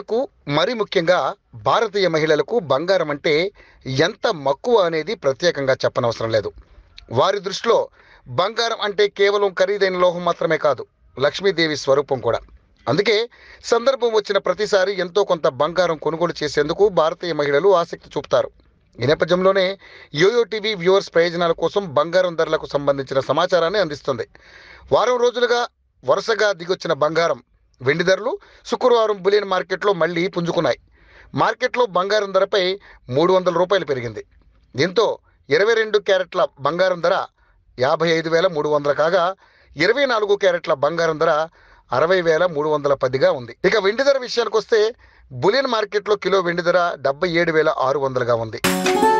మహిళలకు మరి ముఖ్యంగా భారతీయ మహిళలకు బంగారం అంటే ఎంత మక్కువ అనేది ప్రత్యేకంగా చెప్పనవసరం లేదు వారి దృష్టిలో బంగారం అంటే కేవలం ఖరీదైన లోహం మాత్రమే కాదు లక్ష్మీదేవి స్వరూపం కూడా అందుకే సందర్భం వచ్చిన ప్రతిసారి ఎంతో కొంత బంగారం కొనుగోలు చేసేందుకు భారతీయ మహిళలు ఆసక్తి చూపుతారు ఈ నేపథ్యంలోనే యోయో టీవీ వ్యూవర్స్ ప్రయోజనాల కోసం బంగారం ధరలకు సంబంధించిన సమాచారాన్ని అందిస్తుంది వారం రోజులుగా వరుసగా దిగొచ్చిన బంగారం వెండి ధరలు శుక్రవారం బులియన్ మార్కెట్లో మళ్ళీ పుంజుకున్నాయి మార్కెట్లో బంగారం ధరపై మూడు వందల రూపాయలు పెరిగింది దీంతో ఇరవై రెండు క్యారెట్ల బంగారం ధర యాభై ఐదు వేల మూడు వందలు కాగా ఇరవై నాలుగు క్యారెట్ల బంగారం ధర అరవై వేల మూడు వందల పదిగా ఉంది ఇక వెండి ధర విషయానికి వస్తే బులియన్ మార్కెట్లో కిలో వెండి ధర డెబ్బై ఏడు వేల ఆరు వందలుగా ఉంది